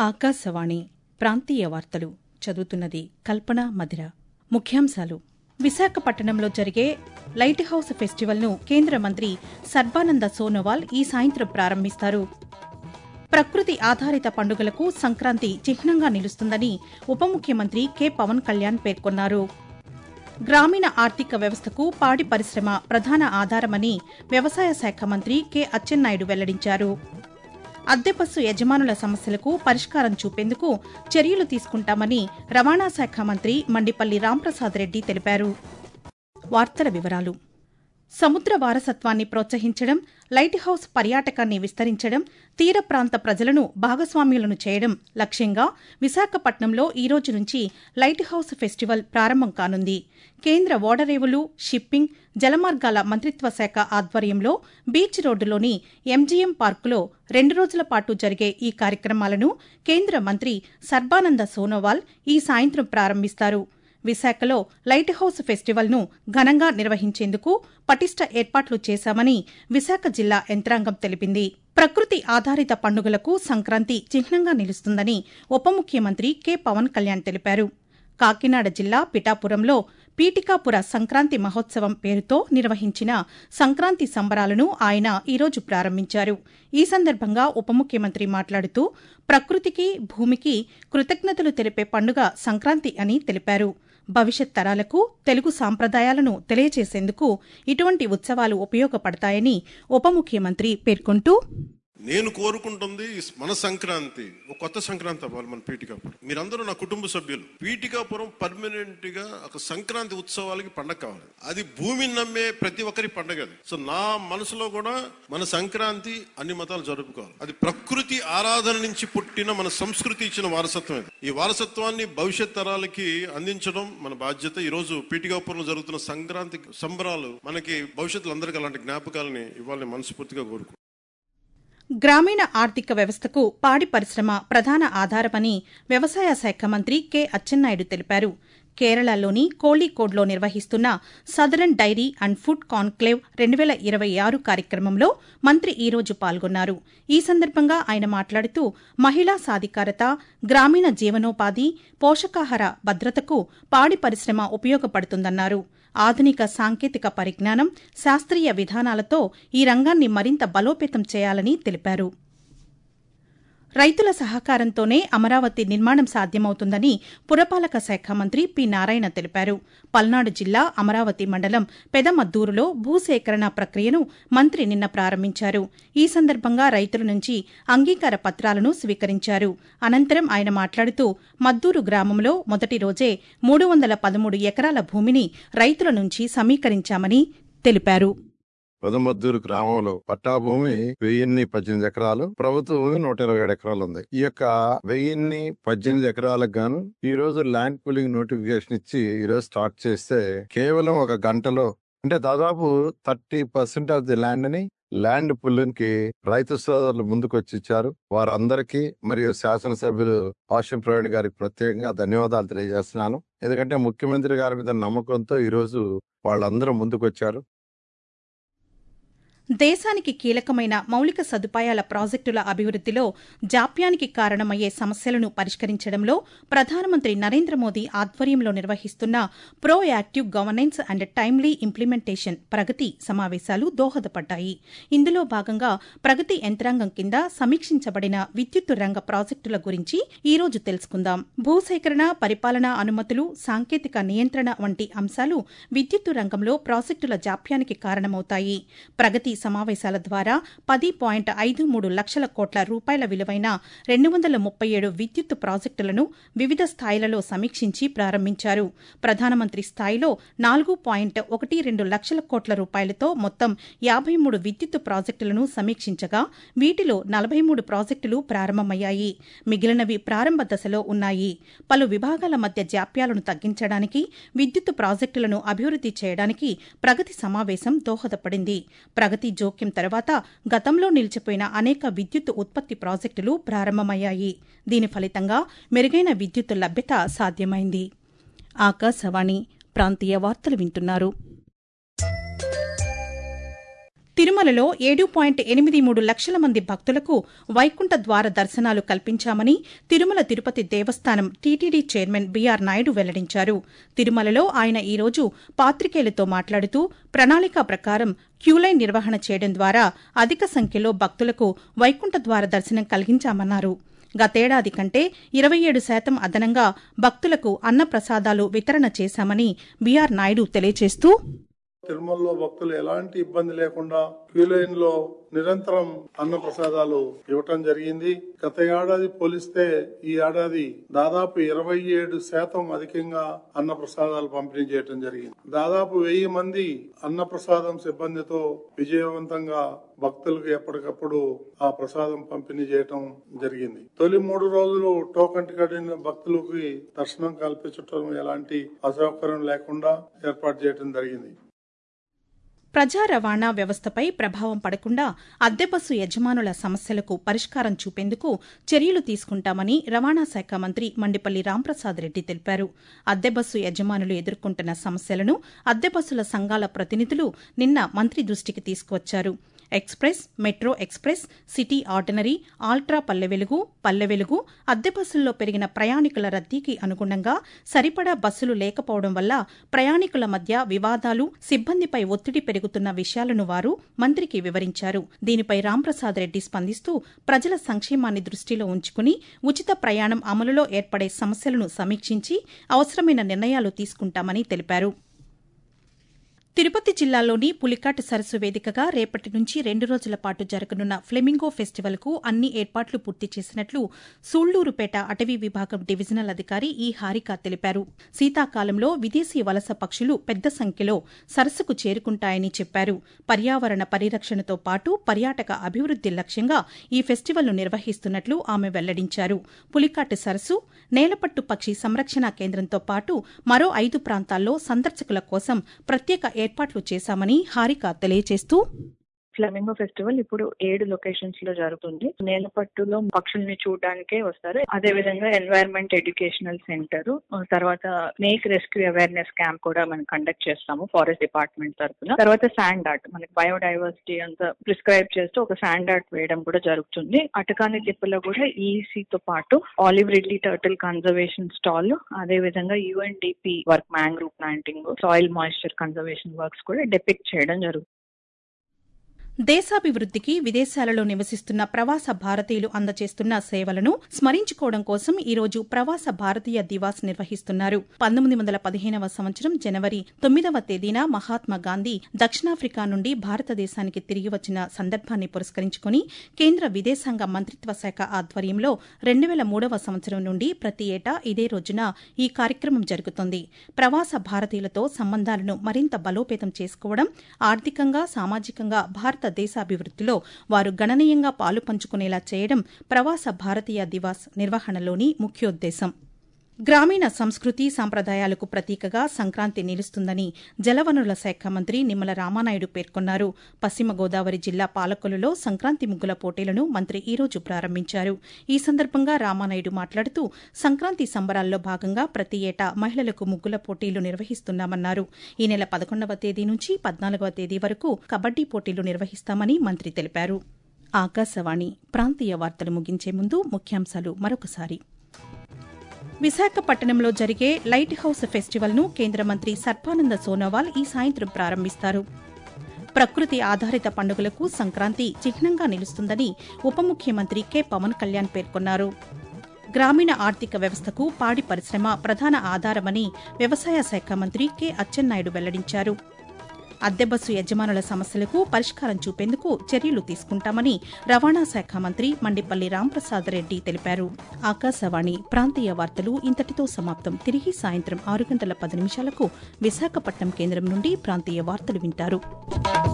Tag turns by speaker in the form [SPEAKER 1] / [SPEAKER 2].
[SPEAKER 1] ఆకాశవాణి ప్రాంతీయ వార్తలు చదువుతున్నది కల్పన మధిర ముఖ్యాంశాలు విశాఖపట్నంలో జరిగే లైట్ హౌస్ ఫెస్టివల్ను కేంద్ర మంత్రి సర్బానంద సోనోవాల్ ఈ సాయంత్రం ప్రారంభిస్తారు ప్రకృతి ఆధారిత పండుగలకు సంక్రాంతి చిహ్నంగా నిలుస్తుందని ఉప ముఖ్యమంత్రి కె పవన్ కళ్యాణ్ పేర్కొన్నారు గ్రామీణ ఆర్థిక వ్యవస్థకు పాడి పరిశ్రమ ప్రధాన ఆధారమని వ్యవసాయ శాఖ మంత్రి కె అచ్చెన్నాయుడు వెల్లడించారు అద్దె బస్సు యజమానుల సమస్యలకు పరిష్కారం చూపేందుకు చర్యలు తీసుకుంటామని రవాణా శాఖ మంత్రి మండిపల్లి రాంప్రసాద్ రెడ్డి తెలిపారు వార్తల వివరాలు సముద్ర వారసత్వాన్ని ప్రోత్సహించడం లైట్ హౌస్ పర్యాటకాన్ని విస్తరించడం తీర ప్రాంత ప్రజలను భాగస్వామ్యులను చేయడం లక్ష్యంగా విశాఖపట్నంలో ఈ రోజు నుంచి లైట్ హౌస్ ఫెస్టివల్ ప్రారంభం కానుంది కేంద్ర ఓడరేవులు షిప్పింగ్ జలమార్గాల మంత్రిత్వ శాఖ ఆధ్వర్యంలో బీచ్ రోడ్డులోని ఎంజీఎం పార్కులో రెండు రోజుల పాటు జరిగే ఈ కార్యక్రమాలను కేంద్ర మంత్రి సర్బానంద సోనోవాల్ ఈ సాయంత్రం ప్రారంభిస్తారు విశాఖలో లైట్ హౌస్ ఫెస్టివల్ను ఘనంగా నిర్వహించేందుకు పటిష్ట ఏర్పాట్లు చేశామని విశాఖ జిల్లా యంత్రాంగం తెలిపింది ప్రకృతి ఆధారిత పండుగలకు సంక్రాంతి చిహ్నంగా నిలుస్తుందని ఉప ముఖ్యమంత్రి కె పవన్ కళ్యాణ్ తెలిపారు కాకినాడ జిల్లా పిఠాపురంలో పీటికాపుర సంక్రాంతి మహోత్సవం పేరుతో నిర్వహించిన సంక్రాంతి సంబరాలను ఆయన ఈరోజు ప్రారంభించారు ఈ సందర్భంగా ఉప ముఖ్యమంత్రి మాట్లాడుతూ ప్రకృతికి భూమికి కృతజ్ఞతలు తెలిపే పండుగ సంక్రాంతి అని తెలిపారు భవిష్యత్ తరాలకు తెలుగు సాంప్రదాయాలను తెలియజేసేందుకు ఇటువంటి ఉత్సవాలు ఉపయోగపడతాయని ఉప ముఖ్యమంత్రి పేర్కొంటూ
[SPEAKER 2] నేను కోరుకుంటుంది మన సంక్రాంతి ఒక కొత్త సంక్రాంతి అవ్వాలి మన పీఠికాపురం మీరందరూ నా కుటుంబ సభ్యులు పీఠికాపురం పర్మనెంట్ గా ఒక సంక్రాంతి ఉత్సవాలకి పండగ కావాలి అది భూమిని నమ్మే ప్రతి ఒక్కరి పండగ అది సో నా మనసులో కూడా మన సంక్రాంతి అన్ని మతాలు జరుపుకోవాలి అది ప్రకృతి ఆరాధన నుంచి పుట్టిన మన సంస్కృతి ఇచ్చిన వారసత్వం ఇది ఈ వారసత్వాన్ని భవిష్యత్ తరాలకి అందించడం మన బాధ్యత ఈ రోజు పీఠికాపురంలో జరుగుతున్న సంక్రాంతి సంబరాలు మనకి భవిష్యత్తులో అందరికీ అలాంటి జ్ఞాపకాలని ఇవ్వాలని మనస్ఫూర్తిగా కోరుకుంటున్నాను
[SPEAKER 1] గ్రామీణ ఆర్థిక వ్యవస్థకు పాడి పరిశ్రమ ప్రధాన ఆధారమని వ్యవసాయ శాఖ మంత్రి కె అచ్చెన్నాయుడు తెలిపారు కేరళలోని కోళికోడ్లో నిర్వహిస్తున్న southern dairy and food conclave రెండు వేల ఇరవై ఆరు కార్యక్రమంలో మంత్రి ఈ రోజు పాల్గొన్నారు ఈ సందర్భంగా ఆయన మాట్లాడుతూ మహిళా సాధికారత గ్రామీణ జీవనోపాధి పోషకాహార భద్రతకు పాడి పరిశ్రమ ఉపయోగపడుతుందన్నారు ఆధునిక సాంకేతిక పరిజ్ఞానం శాస్త్రీయ విధానాలతో ఈ రంగాన్ని మరింత బలోపేతం చేయాలని తెలిపారు రైతుల సహకారంతోనే అమరావతి నిర్మాణం సాధ్యమవుతుందని పురపాలక శాఖ మంత్రి పి నారాయణ తెలిపారు పల్నాడు జిల్లా అమరావతి మండలం పెదమద్దూరులో భూసేకరణ ప్రక్రియను మంత్రి నిన్న ప్రారంభించారు ఈ సందర్భంగా రైతుల నుంచి అంగీకార పత్రాలను స్వీకరించారు అనంతరం ఆయన మాట్లాడుతూ మద్దూరు గ్రామంలో మొదటి రోజే మూడు వందల పదమూడు ఎకరాల భూమిని రైతుల నుంచి సమీకరించామని తెలిపారు
[SPEAKER 3] పెదమద్దూరు గ్రామంలో పట్టా భూమి వెయ్యిన్ని పద్దెనిమిది ఎకరాలు ప్రభుత్వ భూమి నూట ఇరవై ఏడు ఎకరాలు ఉంది ఈ యొక్క వెయ్యిన్ని పద్దెనిమిది ఎకరాలకు గాను ఈ రోజు ల్యాండ్ పూలింగ్ నోటిఫికేషన్ ఇచ్చి ఈ రోజు స్టార్ట్ చేస్తే కేవలం ఒక గంటలో అంటే దాదాపు thirty percent of the land ని ల్యాండ్ పుల్లింగ్ కి రైతు సోదరులు ముందుకు వచ్చి ఇచ్చారు వారందరికీ మరియు శాసనసభ్యులు ఆశం ప్రవీణ్ గారికి ప్రత్యేకంగా ధన్యవాదాలు తెలియజేస్తున్నాను ఎందుకంటే ముఖ్యమంత్రి గారి మీద నమ్మకంతో ఈ రోజు వాళ్ళందరూ ముందుకు వచ్చారు
[SPEAKER 1] దేశానికి కీలకమైన మౌలిక సదుపాయాల ప్రాజెక్టుల అభివృద్దిలో జాప్యానికి కారణమయ్యే సమస్యలను పరిష్కరించడంలో ప్రధానమంత్రి నరేంద్ర మోదీ ఆధ్వర్యంలో నిర్వహిస్తున్న pro active governance and timely implementation Pragati సమావేశాలు దోహదపడ్డాయి ఇందులో భాగంగా ప్రగతి యంత్రాంగం కింద సమీక్షించబడిన విద్యుత్తు రంగ ప్రాజెక్టుల గురించి ఈ రోజు తెలుసుకుందాం భూసేకరణ పరిపాలన అనుమతులు సాంకేతిక నియంత్రణ వంటి అంశాలు విద్యుత్తు రంగంలో ప్రాజెక్టుల జాప్యానికి కారణమవుతాయి ప్రగతి సమావేశాల ద్వారా పది పాయింట్ ఐదు మూడు లక్షల కోట్ల రూపాయల విలువైన రెండు వందల ముప్పై ఏడు విద్యుత్తు ప్రాజెక్టులను వివిధ స్థాయిలలో సమీక్షించి ప్రారంభించారు ప్రధానమంత్రి స్థాయిలో నాలుగు పాయింట్ ఒకటి రెండు లక్షల కోట్ల రూపాయలతో మొత్తం యాభై మూడు విద్యుత్తు ప్రాజెక్టులను సమీక్షించగా వీటిలో నలభై మూడు ప్రాజెక్టులు ప్రారంభమయ్యాయి మిగిలినవి ప్రారంభ దశలో ఉన్నాయి పలు విభాగాల మధ్య జాప్యాలను తగ్గించడానికి విద్యుత్తు ప్రాజెక్టులను అభివృద్ది చేయడానికి ప్రగతి సమావేశం దోహదపడింది ప్రగతి జోక్యం తర్వాత గతంలో నిలిచిపోయిన అనేక విద్యుత్ ఉత్పత్తి ప్రాజెక్టులు ప్రారంభమయ్యాయి దీని ఫలితంగా మెరుగైన విద్యుత్ లభ్యత సాధ్యమైంది ఆకాశవాణి ప్రాంతీయ వార్తలు వింటున్నారు తిరుమలలో ఏడు పాయింట్ ఎనిమిది మూడు లక్షల మంది భక్తులకు వైకుంఠ ద్వార దర్శనాలు కల్పించామని తిరుమల తిరుపతి దేవస్థానం టీటీడీ చైర్మన్ బీఆర్ నాయుడు వెల్లడించారు తిరుమలలో ఆయన ఈరోజు పాత్రికేయులతో మాట్లాడుతూ ప్రణాళిక ప్రకారం క్యూలైన్ నిర్వహణ చేయడం ద్వారా అధిక సంఖ్యలో భక్తులకు వైకుంఠ ద్వార దర్శనం కలిగించామన్నారు గతేడాది కంటే ఇరవై ఏడు శాతం అదనంగా భక్తులకు అన్నప్రసాదాలు వితరణ చేశామని బీఆర్ నాయుడు తెలియజేస్తూ
[SPEAKER 4] తిరుమలలో భక్తులు ఎలాంటి ఇబ్బంది లేకుండా క్యూ లైన్ లో నిరంతరం అన్న ప్రసాదాలు ఇవ్వటం జరిగింది గత ఏడాది పోలిస్తే ఈ ఏడాది దాదాపు ఇరవై ఏడు శాతం అధికంగా అన్న ప్రసాదాలు పంపిణీ చేయటం జరిగింది దాదాపు వెయ్యి మంది అన్న ప్రసాదం సిబ్బందితో విజయవంతంగా భక్తులకు ఎప్పటికప్పుడు ఆ ప్రసాదం పంపిణీ చేయటం జరిగింది తొలి మూడు రోజులు టోకన్ టికెట్ భక్తులకి దర్శనం కల్పించటం ఎలాంటి అసౌకర్యం లేకుండా ఏర్పాటు చేయటం జరిగింది
[SPEAKER 1] ప్రజా రవాణా వ్యవస్థపై ప్రభావం పడకుండా అద్దె బస్సు యజమానుల సమస్యలకు పరిష్కారం చూపేందుకు చర్యలు తీసుకుంటామని రవాణా శాఖ మంత్రి మండిపల్లి రాంప్రసాద్ రెడ్డి తెలిపారు అద్దె బస్సు యజమానులు ఎదుర్కొంటున్న సమస్యలను అద్దె బస్సుల సంఘాల ప్రతినిధులు నిన్న మంత్రి దృష్టికి తీసుకువచ్చారు express metro express city ordinary ultra Palle Velugu పల్లె వెలుగు అద్దె బస్సుల్లో పెరిగిన ప్రయాణికుల రద్దీకి అనుగుణంగా సరిపడా బస్సులు లేకపోవడం వల్ల ప్రయాణికుల మధ్య వివాదాలు సిబ్బందిపై ఒత్తిడి పెరుగుతున్న విషయాలను వారు మంత్రికి వివరించారు దీనిపై రాంప్రసాద్ రెడ్డి స్పందిస్తూ ప్రజల సంక్షేమాన్ని దృష్టిలో ఉంచుకుని ఉచిత ప్రయాణం అమలులో ఏర్పడే సమస్యలను సమీక్షించి అవసరమైన నిర్ణయాలు తీసుకుంటామని తెలిపారు తిరుపతి జిల్లాలోని పులికాట్ సరస్సు వేదికగా రేపటి నుంచి రెండు రోజుల పాటు జరగనున్న ఫ్లెమింగో ఫెస్టివల్ కు అన్ని ఏర్పాట్లు పూర్తి చేసినట్లు సూళ్లూరుపేట అటవీ విభాగం డివిజనల్ అధికారి ఈ హారిక తెలిపారు శీతాకాలంలో విదేశీ వలస పక్షులు పెద్ద సంఖ్యలో సరస్సుకు చేరుకుంటాయని చెప్పారు పర్యావరణ పరిరక్షణతో పాటు పర్యాటక అభివృద్ది లక్ష్యంగా ఈ ఫెస్టివల్ను నిర్వహిస్తున్నట్లు ఆమె వెల్లడించారు పులికాట్ సరస్సు నేలపట్టు పక్షి సంరక్షణ కేంద్రంతో పాటు మరో ఐదు ప్రాంతాల్లో సందర్శకుల కోసం ప్రత్యేక ఏర్పాట్లు చేశామని హారిక తెలియజేస్తూ
[SPEAKER 5] ఫ్లమింగో ఫెస్టివల్ ఇప్పుడు ఏడు లొకేషన్స్ లో జరుగుతుంది నేలపట్టులో పక్షుల్ని చూడడానికే వస్తారు అదే విధంగా ఎన్వైరన్మెంట్ ఎడ్యుకేషనల్ సెంటర్ తర్వాత స్నేక్ రెస్క్యూ అవేర్నెస్ క్యాంప్ కూడా మనం కండక్ట్ చేస్తాము ఫారెస్ట్ డిపార్ట్మెంట్ తరఫున తర్వాత శాండ్ ఆర్ట్ మనకి బయోడైవర్సిటీ అంతా ప్రిస్క్రైబ్ చేస్తూ ఒక శాండ్ ఆర్ట్ వేయడం కూడా జరుగుతుంది అటకాని తిప్పలో కూడా ఈసీతో పాటు olive ridley turtle conservation stall అదే విధంగా UNDP work mangrove planting soil moisture conservation works కూడా డెపిక్ట్ చేయడం జరుగుతుంది
[SPEAKER 1] దేశాభివృద్దికి విదేశాలలో నివసిస్తున్న ప్రవాస భారతీయులు అందజేస్తున్న సేవలను స్మరించుకోవడం కోసం ఈ రోజు ప్రవాస భారతీయ దివాస్ నిర్వహిస్తున్నారు పంతొమ్మిది వందల పదిహేనవ సంవత్సరం జనవరి తొమ్మిదవ తేదీన మహాత్మా గాంధీ దక్షిణాఫ్రికా నుండి భారతదేశానికి తిరిగి వచ్చిన సందర్భాన్ని పురస్కరించుకుని కేంద్ర విదేశాంగ మంత్రిత్వ శాఖ ఆధ్వర్యంలో రెండు వేల మూడవ సంవత్సరం నుండి ప్రతి ఏటా ఇదే రోజున ఈ కార్యక్రమం జరుగుతోంది ప్రవాస భారతీయులతో సంబంధాలను మరింత బలోపేతం చేసుకోవడం ఆర్థికంగా సామాజికంగా భారత దేశాభివృద్దిలో వారు గణనీయంగా పాలు పంచుకునేలా చేయడం ప్రవాస భారతీయ దివాస్ నిర్వహణలోని ముఖ్యోద్దేశం గ్రామీణ సంస్కృతి సంప్రదాయాలకు ప్రతీకగా సంక్రాంతి నిలుస్తుందని జలవనరుల శాఖ మంత్రి నిమ్మల రామానాయుడు పేర్కొన్నారు పశ్చిమ గోదావరి జిల్లా పాలకొల్లులో సంక్రాంతి ముగ్గుల పోటీలను మంత్రి ఈ రోజు ప్రారంభించారు ఈ సందర్భంగా రామానాయుడు మాట్లాడుతూ సంక్రాంతి సంబరాల్లో భాగంగా ప్రతి ఏటా మహిళలకు ముగ్గుల పోటీలు నిర్వహిస్తున్నామన్నారు ఈ నెల పదకొండవ తేదీ నుంచి పద్నాలుగవ తేదీ వరకు కబడ్డీ పోటీలు నిర్వహిస్తామని మంత్రి తెలిపారు ఆకాశవాణి ప్రాంతీయ వార్తలు ముగించే ముందు ముఖ్యాంశాలు మరొకసారి విశాఖపట్నంలో జరిగే లైట్ హౌస్ ఫెస్టివల్ను కేంద్ర మంత్రి సర్బానంద సోనోవాల్ ఈ సాయంత్రం ప్రారంభిస్తారు ప్రకృతి ఆధారిత పండుగలకు సంక్రాంతి చిహ్నంగా నిలుస్తుందని ఉప ముఖ్యమంత్రి కె పవన్ కళ్యాణ్ పేర్కొన్నారు గ్రామీణ ఆర్థిక వ్యవస్థకు పాడి పరిశ్రమ ప్రధాన ఆధారమని వ్యవసాయ శాఖ మంత్రి కె అచ్చెన్నాయుడు వెల్లడించారు అద్దె బస్సు యజమానుల సమస్యలకు పరిష్కారం చూపేందుకు చర్యలు తీసుకుంటామని రవాణా శాఖ మంత్రి మండిపల్లి రాంప్రసాద్ రెడ్డి తెలిపారు ఆకాశవాణి ప్రాంతీయ వార్తలు ఇంతటితో సమాప్తం తిరిగి సాయంత్రం ఆరు గంటల పది నిమిషాలకు విశాఖపట్నం కేంద్రం నుండి ప్రాంతీయ వార్తలు వింటారు